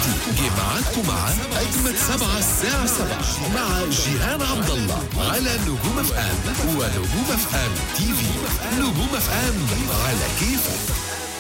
جديد جه معاكم مع أجمل سبعة الساعة سبعة مع جيهان عبد الله على نجوم اف ام ونجوم اف ام تي في نجوم اف ام على كيفك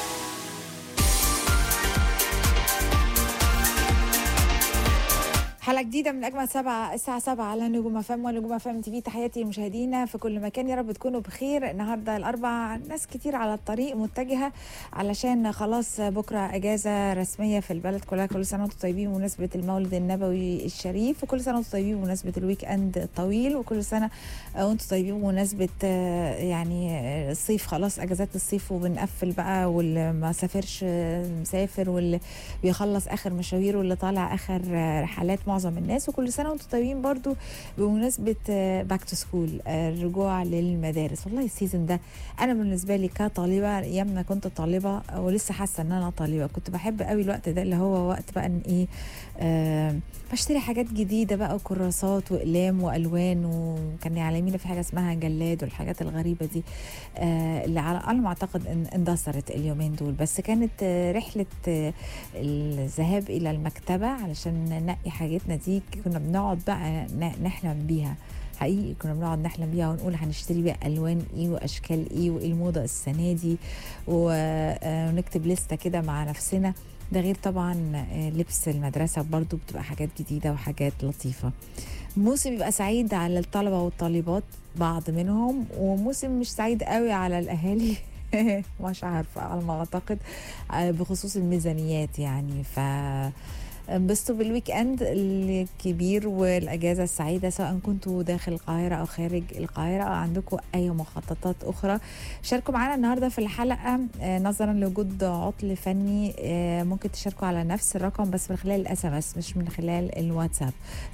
حلقة جديدة من أجمل سبعة الساعة سبعة على نجوم فم ونجوم فم تي في تحياتي لمشاهدينا في كل مكان يا رب تكونوا بخير النهاردة الأربع ناس كتير على الطريق متجهة علشان خلاص بكرة أجازة رسمية في البلد كلها كل سنة وانتم طيبين بمناسبة المولد النبوي الشريف وكل سنة وانتم طيبين بمناسبة الويك أند الطويل وكل سنة وانتم طيبين بمناسبة آه، يعني آه، الصيف خلاص أجازات الصيف وبنقفل بقى واللي ما سافرش آه، مسافر واللي بيخلص آخر مشاوير واللي طالع آخر آه، رحلات معظم الناس وكل سنه وانتم طيبين برضو بمناسبه باك تو سكول الرجوع للمدارس والله السيزون ده انا بالنسبه لي كطالبه ايام ما كنت طالبه ولسه حاسه ان انا طالبه كنت بحب قوي الوقت ده اللي هو وقت بقى ان ايه آه بشتري حاجات جديده بقى وكراسات واقلام والوان وكان على يميني في حاجه اسمها جلاد والحاجات الغريبه دي آه اللي على على ما اعتقد ان اندثرت اليومين دول بس كانت آه رحله آه الذهاب الى المكتبه علشان ننقي حاجتنا دي كنا بنقعد بقى ن- نحلم بيها حقيقي كنا بنقعد نحلم بيها ونقول هنشتري بقى الوان ايه واشكال ايه وايه الموضه السنه دي و- آه، ونكتب لسته كده مع نفسنا ده غير طبعا آه، لبس المدرسه برضو بتبقى حاجات جديده وحاجات لطيفه موسم بيبقى سعيد على الطلبه والطالبات بعض منهم وموسم مش سعيد قوي على الاهالي مش عارفه على ما اعتقد آه، بخصوص الميزانيات يعني ف انبسطوا بالويك اند الكبير والاجازه السعيده سواء كنتوا داخل القاهره او خارج القاهره او عندكم اي مخططات اخرى شاركوا معانا النهارده في الحلقه آه، نظرا لوجود عطل فني آه، ممكن تشاركوا على نفس الرقم بس من خلال الاس ام اس مش من خلال الواتساب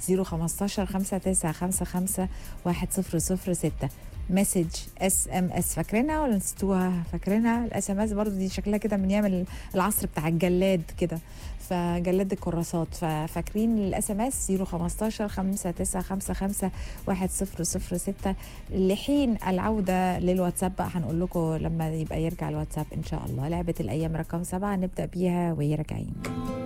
015 5955 1006 مسج اس ام اس فاكرينها ولا نسيتوها فاكرينها الاس ام اس برضه دي شكلها كده من ايام العصر بتاع الجلاد كده فجلاد الكراسات ففاكرين الاس ام اس 015 5955 1006 لحين العوده للواتساب بقى هنقول لكم لما يبقى يرجع الواتساب ان شاء الله لعبه الايام رقم سبعه نبدا بيها وهي راجعين